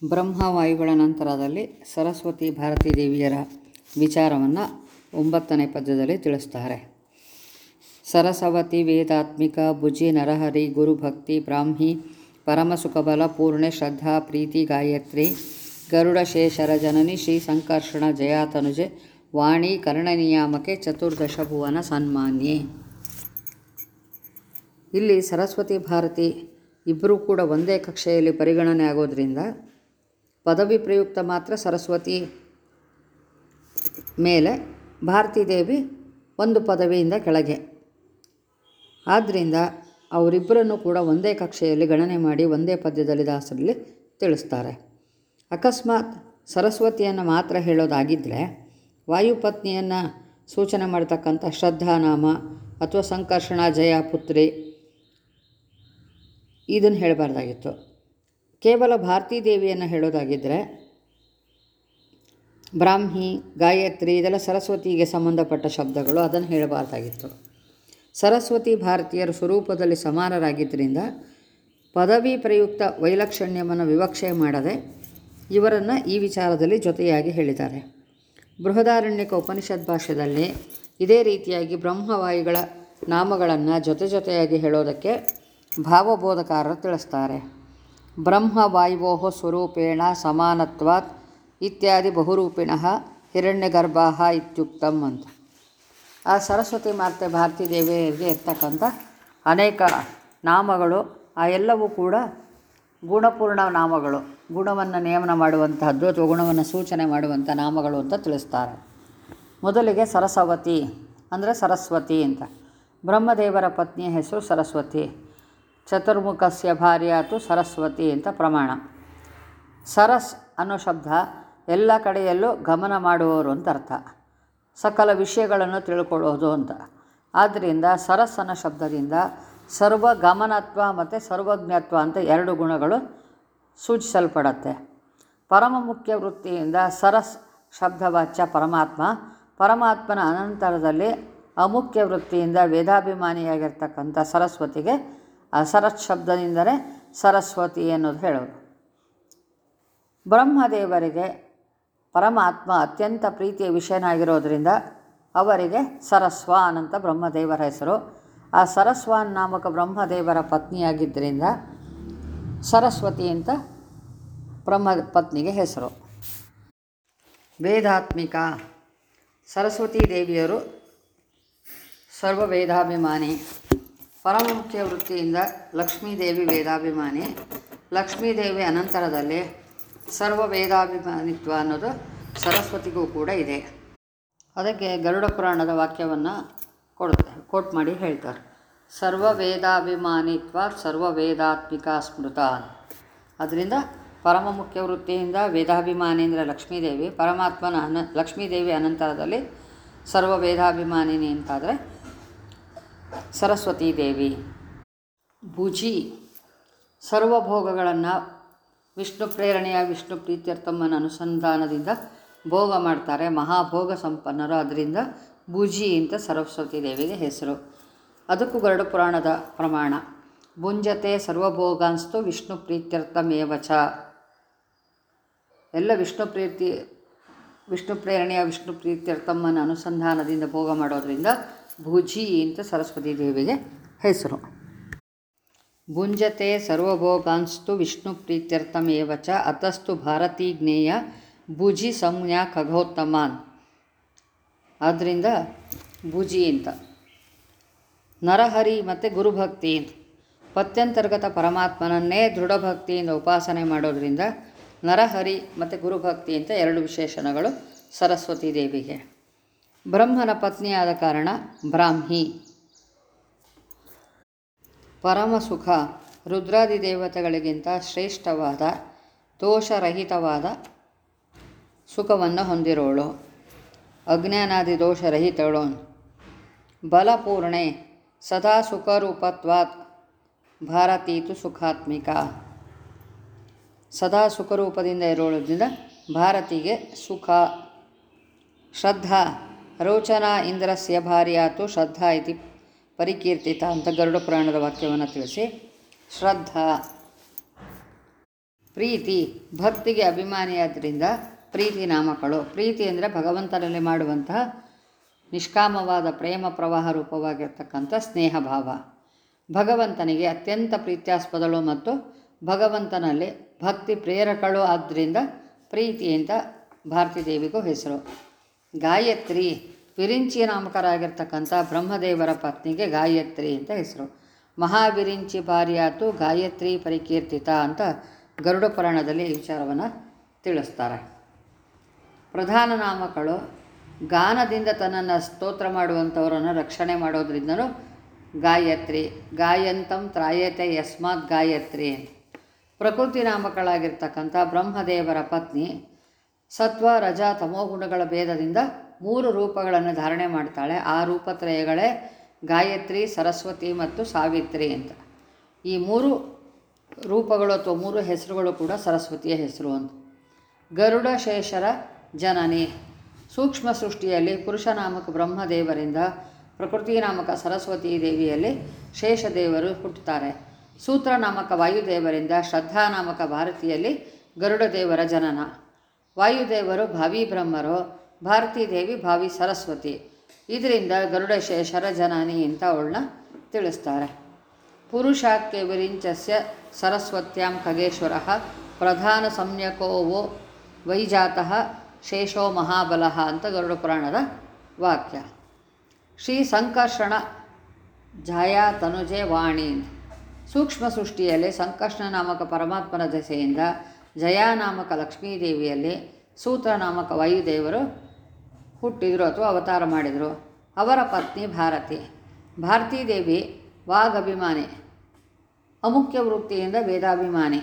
ಬ್ರಹ್ಮವಾಯುಗಳ ನಂತರದಲ್ಲಿ ಸರಸ್ವತಿ ಭಾರತೀ ದೇವಿಯರ ವಿಚಾರವನ್ನು ಒಂಬತ್ತನೇ ಪದ್ಯದಲ್ಲಿ ತಿಳಿಸ್ತಾರೆ ಸರಸವತಿ ವೇದಾತ್ಮಿಕ ಭುಜಿ ನರಹರಿ ಗುರುಭಕ್ತಿ ಬ್ರಾಹ್ಮಿ ಪರಮಸುಖಬಲ ಪೂರ್ಣೆ ಶ್ರದ್ಧಾ ಪ್ರೀತಿ ಗಾಯತ್ರಿ ಗರುಡಶೇಷರ ಜನನಿ ಶ್ರೀ ಸಂಕರ್ಷಣ ಜಯಾತನುಜೆ ವಾಣಿ ಕರ್ಣನಿಯಾಮಕೆ ಚತುರ್ದಶ ಭುವನ ಸನ್ಮಾನ್ಯೆ ಇಲ್ಲಿ ಸರಸ್ವತಿ ಭಾರತಿ ಇಬ್ಬರೂ ಕೂಡ ಒಂದೇ ಕಕ್ಷೆಯಲ್ಲಿ ಪರಿಗಣನೆ ಆಗೋದ್ರಿಂದ ಪದವಿ ಪ್ರಯುಕ್ತ ಮಾತ್ರ ಸರಸ್ವತಿ ಮೇಲೆ ಭಾರತೀ ದೇವಿ ಒಂದು ಪದವಿಯಿಂದ ಕೆಳಗೆ ಆದ್ದರಿಂದ ಅವರಿಬ್ಬರನ್ನು ಕೂಡ ಒಂದೇ ಕಕ್ಷೆಯಲ್ಲಿ ಗಣನೆ ಮಾಡಿ ಒಂದೇ ಪದ್ಯದಲ್ಲಿ ದಾಸರಲ್ಲಿ ತಿಳಿಸ್ತಾರೆ ಅಕಸ್ಮಾತ್ ಸರಸ್ವತಿಯನ್ನು ಮಾತ್ರ ಹೇಳೋದಾಗಿದ್ದರೆ ವಾಯುಪತ್ನಿಯನ್ನು ಸೂಚನೆ ಮಾಡ್ತಕ್ಕಂಥ ಶ್ರದ್ಧಾನಾಮ ಅಥವಾ ಸಂಕರ್ಷಣ ಜಯ ಪುತ್ರಿ ಇದನ್ನು ಹೇಳಬಾರ್ದಾಗಿತ್ತು ಕೇವಲ ಭಾರತೀ ದೇವಿಯನ್ನು ಹೇಳೋದಾಗಿದ್ದರೆ ಬ್ರಾಹ್ಮಿ ಗಾಯತ್ರಿ ಇದೆಲ್ಲ ಸರಸ್ವತಿಗೆ ಸಂಬಂಧಪಟ್ಟ ಶಬ್ದಗಳು ಅದನ್ನು ಹೇಳಬಾರ್ದಾಗಿತ್ತು ಸರಸ್ವತಿ ಭಾರತೀಯರು ಸ್ವರೂಪದಲ್ಲಿ ಸಮಾನರಾಗಿದ್ದರಿಂದ ಪದವಿ ಪ್ರಯುಕ್ತ ವೈಲಕ್ಷಣ್ಯವನ್ನು ವಿವಕ್ಷೆ ಮಾಡದೆ ಇವರನ್ನು ಈ ವಿಚಾರದಲ್ಲಿ ಜೊತೆಯಾಗಿ ಹೇಳಿದ್ದಾರೆ ಬೃಹದಾರಣ್ಯಕ ಉಪನಿಷತ್ ಭಾಷೆಯಲ್ಲಿ ಇದೇ ರೀತಿಯಾಗಿ ಬ್ರಹ್ಮವಾಯುಗಳ ನಾಮಗಳನ್ನು ಜೊತೆ ಜೊತೆಯಾಗಿ ಹೇಳೋದಕ್ಕೆ ಭಾವಬೋಧಕಾರರು ತಿಳಿಸ್ತಾರೆ ಬ್ರಹ್ಮವಾಯುವೋ ಸ್ವರೂಪೇಣ ಸಮಾನತ್ವಾತ್ ಇತ್ಯಾದಿ ಬಹುರೂಪಿಣಃ ಹಿರಣ್ಯಗರ್ಭಾ ಇತ್ಯುಕ್ತಂ ಅಂತ ಆ ಸರಸ್ವತಿ ಮಾತೆ ಭಾರತೀ ದೇವಿಯರಿಗೆ ಇರ್ತಕ್ಕಂಥ ಅನೇಕ ನಾಮಗಳು ಆ ಎಲ್ಲವೂ ಕೂಡ ಗುಣಪೂರ್ಣ ನಾಮಗಳು ಗುಣವನ್ನು ನೇಮನ ಮಾಡುವಂತಹದ್ದು ಅಥವಾ ಗುಣವನ್ನು ಸೂಚನೆ ಮಾಡುವಂಥ ನಾಮಗಳು ಅಂತ ತಿಳಿಸ್ತಾರೆ ಮೊದಲಿಗೆ ಸರಸ್ವತಿ ಅಂದರೆ ಸರಸ್ವತಿ ಅಂತ ಬ್ರಹ್ಮದೇವರ ಪತ್ನಿಯ ಹೆಸರು ಸರಸ್ವತಿ ಚತುರ್ಮುಖಸ್ಯ ಭಾರ್ಯಾತು ಸರಸ್ವತಿ ಅಂತ ಪ್ರಮಾಣ ಸರಸ್ ಅನ್ನೋ ಶಬ್ದ ಎಲ್ಲ ಕಡೆಯಲ್ಲೂ ಗಮನ ಮಾಡುವವರು ಅಂತ ಅರ್ಥ ಸಕಲ ವಿಷಯಗಳನ್ನು ತಿಳ್ಕೊಳ್ಳೋದು ಅಂತ ಆದ್ದರಿಂದ ಸರಸ್ ಅನ್ನೋ ಶಬ್ದದಿಂದ ಸರ್ವಗಮನತ್ವ ಮತ್ತು ಸರ್ವಜ್ಞತ್ವ ಅಂತ ಎರಡು ಗುಣಗಳು ಸೂಚಿಸಲ್ಪಡತ್ತೆ ಪರಮ ಮುಖ್ಯ ವೃತ್ತಿಯಿಂದ ಸರಸ್ ಶಬ್ದವಾಚ್ಯ ಪರಮಾತ್ಮ ಪರಮಾತ್ಮನ ಅನಂತರದಲ್ಲಿ ಅಮುಖ್ಯ ವೃತ್ತಿಯಿಂದ ವೇದಾಭಿಮಾನಿಯಾಗಿರ್ತಕ್ಕಂಥ ಸರಸ್ವತಿಗೆ ಆ ಸರಸ್ ಶಬ್ದದಿಂದಲೇ ಸರಸ್ವತಿ ಅನ್ನೋದು ಹೇಳೋದು ಬ್ರಹ್ಮದೇವರಿಗೆ ಪರಮಾತ್ಮ ಅತ್ಯಂತ ಪ್ರೀತಿಯ ವಿಷಯನಾಗಿರೋದರಿಂದ ಅವರಿಗೆ ಸರಸ್ವಾನ್ ಅಂತ ಬ್ರಹ್ಮದೇವರ ಹೆಸರು ಆ ಸರಸ್ವಾನ್ ನಾಮಕ ಬ್ರಹ್ಮದೇವರ ಪತ್ನಿಯಾಗಿದ್ದರಿಂದ ಸರಸ್ವತಿ ಅಂತ ಬ್ರಹ್ಮ ಪತ್ನಿಗೆ ಹೆಸರು ವೇದಾತ್ಮಿಕ ಸರಸ್ವತೀ ದೇವಿಯರು ಸರ್ವ ವೇದಾಭಿಮಾನಿ ಪರಮ ಮುಖ್ಯ ವೃತ್ತಿಯಿಂದ ಲಕ್ಷ್ಮೀದೇವಿ ವೇದಾಭಿಮಾನಿ ಲಕ್ಷ್ಮೀದೇವಿ ಅನಂತರದಲ್ಲಿ ಸರ್ವ ವೇದಾಭಿಮಾನಿತ್ವ ಅನ್ನೋದು ಸರಸ್ವತಿಗೂ ಕೂಡ ಇದೆ ಅದಕ್ಕೆ ಗರುಡ ಪುರಾಣದ ವಾಕ್ಯವನ್ನು ಕೊಡುತ್ತೆ ಕೋಟ್ ಮಾಡಿ ಹೇಳ್ತಾರೆ ಸರ್ವ ವೇದಾಭಿಮಾನಿತ್ವ ಸರ್ವ ವೇದಾತ್ಮಿಕ ಸ್ಮೃತ ಅದರಿಂದ ಪರಮ ಮುಖ್ಯ ವೃತ್ತಿಯಿಂದ ವೇದಾಭಿಮಾನಿ ಅಂದರೆ ಲಕ್ಷ್ಮೀದೇವಿ ಪರಮಾತ್ಮನ ಅನ ಲಕ್ಷ್ಮೀದೇವಿ ಅನಂತರದಲ್ಲಿ ಸರ್ವ ವೇದಾಭಿಮಾನಿನಿ ಅಂತಾದರೆ ಸರಸ್ವತೀ ದೇವಿ ಭುಜಿ ಸರ್ವಭೋಗಗಳನ್ನು ವಿಷ್ಣು ಪ್ರೇರಣೆಯ ವಿಷ್ಣು ಪ್ರೀತ್ಯರ್ಥಮ್ಮನ ಅನುಸಂಧಾನದಿಂದ ಭೋಗ ಮಾಡ್ತಾರೆ ಮಹಾಭೋಗ ಸಂಪನ್ನರು ಅದರಿಂದ ಭುಜಿ ಅಂತ ಸರಸ್ವತಿ ದೇವಿಗೆ ಹೆಸರು ಅದಕ್ಕೂ ಗರುಡ ಪುರಾಣದ ಪ್ರಮಾಣ ಭುಂಜತೆ ಸರ್ವಭೋಗಾನ್ಸ್ತು ವಿಷ್ಣು ಪ್ರೀತ್ಯರ್ಥಮೇವ ಚ ಎಲ್ಲ ವಿಷ್ಣು ಪ್ರೀತಿ ವಿಷ್ಣು ಪ್ರೇರಣೆಯ ವಿಷ್ಣು ಪ್ರೀತ್ಯರ್ಥಮ್ಮನ ಅನುಸಂಧಾನದಿಂದ ಭೋಗ ಮಾಡೋದರಿಂದ ಭುಜಿ ಅಂತ ಸರಸ್ವತಿ ದೇವಿಗೆ ಹೆಸರು ಭುಂಜತೆ ಸರ್ವಭೋಗಾನ್ಸ್ತು ವಿಷ್ಣು ಪ್ರೀತ್ಯರ್ಥಮೇವ ಚ ಅತಸ್ತು ಭಾರತೀ ಜ್ಞೇಯ ಭುಜಿ ಸಂಜ್ಞಾ ಖಗೋತ್ತಮಾನ್ ಆದ್ದರಿಂದ ಭುಜಿ ಅಂತ ನರಹರಿ ಮತ್ತು ಗುರುಭಕ್ತಿ ಪತ್ಯಂತರ್ಗತ ಪರಮಾತ್ಮನನ್ನೇ ದೃಢಭಕ್ತಿಯಿಂದ ಉಪಾಸನೆ ಮಾಡೋದರಿಂದ ನರಹರಿ ಮತ್ತು ಗುರುಭಕ್ತಿ ಅಂತ ಎರಡು ವಿಶೇಷಣಗಳು ಸರಸ್ವತಿ ದೇವಿಗೆ ಬ್ರಹ್ಮನ ಪತ್ನಿಯಾದ ಕಾರಣ ಬ್ರಾಹ್ಮಿ ಪರಮ ಸುಖ ರುದ್ರಾದಿ ದೇವತೆಗಳಿಗಿಂತ ಶ್ರೇಷ್ಠವಾದ ದೋಷರಹಿತವಾದ ಸುಖವನ್ನು ಹೊಂದಿರೋಳು ಅಜ್ಞಾನಾದಿ ದೋಷರಹಿತಳು ಬಲಪೂರ್ಣೆ ಸದಾ ಸುಖರೂಪತ್ವಾತ್ ಭಾರತೀತು ಸುಖಾತ್ಮಿಕ ಸದಾ ಸುಖರೂಪದಿಂದ ಇರೋದ್ರಿಂದ ಭಾರತಿಗೆ ಸುಖ ಶ್ರದ್ಧಾ ರೋಚನಾ ಇಂದ್ರಸ್ಯ ಭಾರ್ಯಾತು ಶ್ರದ್ಧಾ ಇತಿ ಪರಿಕೀರ್ತಿತ ಅಂತ ಗರುಡ ಪುರಾಣದ ವಾಕ್ಯವನ್ನು ತಿಳಿಸಿ ಶ್ರದ್ಧಾ ಪ್ರೀತಿ ಭಕ್ತಿಗೆ ಅಭಿಮಾನಿಯಾದ್ದರಿಂದ ಪ್ರೀತಿ ನಾಮಕಳು ಪ್ರೀತಿ ಅಂದರೆ ಭಗವಂತನಲ್ಲಿ ಮಾಡುವಂತಹ ನಿಷ್ಕಾಮವಾದ ಪ್ರೇಮ ಪ್ರವಾಹ ರೂಪವಾಗಿರ್ತಕ್ಕಂಥ ಸ್ನೇಹ ಭಾವ ಭಗವಂತನಿಗೆ ಅತ್ಯಂತ ಪ್ರೀತ್ಯಾಸ್ಪದಳು ಮತ್ತು ಭಗವಂತನಲ್ಲಿ ಭಕ್ತಿ ಪ್ರೇರಕಳು ಆದ್ದರಿಂದ ಪ್ರೀತಿ ಅಂತ ಭಾರತೀ ದೇವಿಗೂ ಹೆಸರು ಗಾಯತ್ರಿ ವಿರಿಂಚಿ ನಾಮಕರಾಗಿರ್ತಕ್ಕಂಥ ಬ್ರಹ್ಮದೇವರ ಪತ್ನಿಗೆ ಗಾಯತ್ರಿ ಅಂತ ಹೆಸರು ಮಹಾವಿರಿಂಚಿ ಭಾರ್ಯಾತು ಗಾಯತ್ರಿ ಪರಿಕೀರ್ತಿತ ಅಂತ ಗರುಡ ಪುರಾಣದಲ್ಲಿ ಈ ವಿಚಾರವನ್ನು ತಿಳಿಸ್ತಾರೆ ಪ್ರಧಾನ ನಾಮಕಳು ಗಾನದಿಂದ ತನ್ನನ್ನು ಸ್ತೋತ್ರ ಮಾಡುವಂಥವರನ್ನು ರಕ್ಷಣೆ ಮಾಡೋದ್ರಿಂದನೂ ಗಾಯತ್ರಿ ಗಾಯಂತಂ ತ್ರಾಯತೆ ಯಸ್ಮಾತ್ ಗಾಯತ್ರಿ ಅಂತ ಪ್ರಕೃತಿ ನಾಮಕಳಾಗಿರ್ತಕ್ಕಂಥ ಬ್ರಹ್ಮದೇವರ ಪತ್ನಿ ಸತ್ವ ರಜ ತಮೋಗುಣಗಳ ಭೇದದಿಂದ ಮೂರು ರೂಪಗಳನ್ನು ಧಾರಣೆ ಮಾಡ್ತಾಳೆ ಆ ರೂಪತ್ರಯಗಳೇ ಗಾಯತ್ರಿ ಸರಸ್ವತಿ ಮತ್ತು ಸಾವಿತ್ರಿ ಅಂತ ಈ ಮೂರು ರೂಪಗಳು ಅಥವಾ ಮೂರು ಹೆಸರುಗಳು ಕೂಡ ಸರಸ್ವತಿಯ ಹೆಸರು ಅಂತ ಗರುಡ ಶೇಷರ ಜನನಿ ಸೂಕ್ಷ್ಮ ಸೃಷ್ಟಿಯಲ್ಲಿ ಪುರುಷ ನಾಮಕ ಬ್ರಹ್ಮದೇವರಿಂದ ಪ್ರಕೃತಿ ನಾಮಕ ಸರಸ್ವತಿ ದೇವಿಯಲ್ಲಿ ಶೇಷದೇವರು ಹುಟ್ಟುತ್ತಾರೆ ಸೂತ್ರ ನಾಮಕ ವಾಯುದೇವರಿಂದ ಶ್ರದ್ಧಾ ನಾಮಕ ಭಾರತಿಯಲ್ಲಿ ಗರುಡ ದೇವರ ಜನನ ವಾಯುದೇವರು ಭಾವಿ ಬ್ರಹ್ಮರು ಭಾರತೀ ದೇವಿ ಭಾವಿ ಸರಸ್ವತಿ ಇದರಿಂದ ಗರುಡ ಶೇಷರ ಜನನಿ ಅಂತ ಅವಳನ್ನ ತಿಳಿಸ್ತಾರೆ ಪುರುಷಾಖ್ಯ ವಿರಿಂಚಸ್ಯ ಸರಸ್ವತ್ಯಾಂ ಖಗೇಶ್ವರ ಪ್ರಧಾನ ಸಂಜ್ಞಕೋವೋ ವೈಜಾತಃ ಶೇಷೋ ಮಹಾಬಲಃ ಅಂತ ಗರುಡ ಪುರಾಣದ ವಾಕ್ಯ ಶ್ರೀ ಸಂಕರ್ಷಣ ಛಾಯಾ ತನುಜೆ ವಾಣಿ ಸೂಕ್ಷ್ಮ ಸೃಷ್ಟಿಯಲ್ಲಿ ಸಂಕರ್ಷಣ ನಾಮಕ ಪರಮಾತ್ಮನ ದೆಸೆಯಿಂದ ಜಯಾ ನಾಮಕ ಲಕ್ಷ್ಮೀದೇವಿಯಲ್ಲಿ ಸೂತ್ರ ನಾಮಕ ವಾಯುದೇವರು ಹುಟ್ಟಿದರು ಅಥವಾ ಅವತಾರ ಮಾಡಿದರು ಅವರ ಪತ್ನಿ ಭಾರತಿ ಭಾರತೀ ದೇವಿ ವಾಗಭಿಮಾನಿ ಅಮುಖ್ಯ ವೃತ್ತಿಯಿಂದ ವೇದಾಭಿಮಾನಿ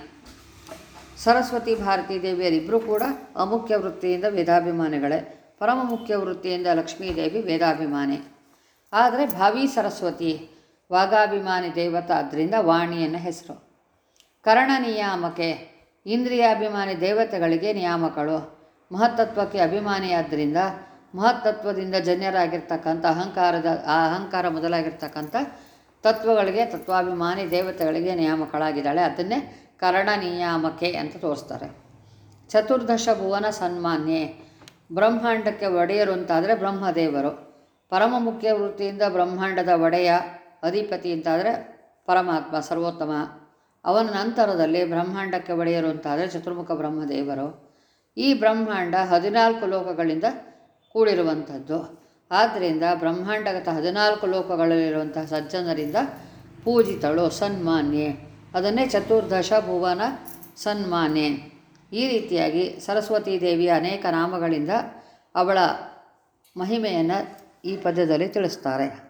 ಸರಸ್ವತಿ ಭಾರತೀ ದೇವಿಯರಿಬ್ಬರೂ ಕೂಡ ಅಮುಖ್ಯ ವೃತ್ತಿಯಿಂದ ವೇದಾಭಿಮಾನಿಗಳೇ ಪರಮ ಮುಖ್ಯ ವೃತ್ತಿಯಿಂದ ಲಕ್ಷ್ಮೀದೇವಿ ವೇದಾಭಿಮಾನಿ ಆದರೆ ಭಾವಿ ಸರಸ್ವತಿ ವಾಗಾಭಿಮಾನಿ ದೇವತಾ ಆದ್ದರಿಂದ ವಾಣಿಯನ್ನ ಹೆಸರು ಕರ್ಣ ನಿಯಾಮಕೆ ಇಂದ್ರಿಯಾಭಿಮಾನಿ ದೇವತೆಗಳಿಗೆ ನಿಯಾಮಕಳು ಮಹತ್ತತ್ವಕ್ಕೆ ಅಭಿಮಾನಿಯಾದ್ದರಿಂದ ಮಹತ್ತತ್ವದಿಂದ ಜನ್ಯರಾಗಿರ್ತಕ್ಕಂಥ ಅಹಂಕಾರದ ಆ ಅಹಂಕಾರ ಮೊದಲಾಗಿರ್ತಕ್ಕಂಥ ತತ್ವಗಳಿಗೆ ತತ್ವಾಭಿಮಾನಿ ದೇವತೆಗಳಿಗೆ ನಿಯಾಮಕಳಾಗಿದ್ದಾಳೆ ಅದನ್ನೇ ಕರ್ಣ ನಿಯಾಮಕೆ ಅಂತ ತೋರಿಸ್ತಾರೆ ಚತುರ್ದಶ ಭುವನ ಸನ್ಮಾನ್ಯೆ ಬ್ರಹ್ಮಾಂಡಕ್ಕೆ ಒಡೆಯರು ಅಂತಾದರೆ ಬ್ರಹ್ಮದೇವರು ಪರಮ ಮುಖ್ಯ ವೃತ್ತಿಯಿಂದ ಬ್ರಹ್ಮಾಂಡದ ಒಡೆಯ ಅಧಿಪತಿ ಅಂತಾದರೆ ಪರಮಾತ್ಮ ಸರ್ವೋತ್ತಮ ಅವನ ನಂತರದಲ್ಲಿ ಬ್ರಹ್ಮಾಂಡಕ್ಕೆ ಒಡೆಯರು ಅಂತಾದರೆ ಚತುರ್ಮುಖ ಬ್ರಹ್ಮದೇವರು ಈ ಬ್ರಹ್ಮಾಂಡ ಹದಿನಾಲ್ಕು ಲೋಕಗಳಿಂದ ಕೂಡಿರುವಂಥದ್ದು ಆದ್ದರಿಂದ ಬ್ರಹ್ಮಾಂಡಗತ ಹದಿನಾಲ್ಕು ಲೋಕಗಳಲ್ಲಿರುವಂತಹ ಸಜ್ಜನರಿಂದ ಪೂಜಿತಳು ಸನ್ಮಾನ್ಯೆ ಅದನ್ನೇ ಚತುರ್ದಶ ಭುವನ ಸನ್ಮಾನ್ಯೆ ಈ ರೀತಿಯಾಗಿ ಸರಸ್ವತೀ ದೇವಿಯ ಅನೇಕ ನಾಮಗಳಿಂದ ಅವಳ ಮಹಿಮೆಯನ್ನು ಈ ಪದ್ಯದಲ್ಲಿ ತಿಳಿಸ್ತಾರೆ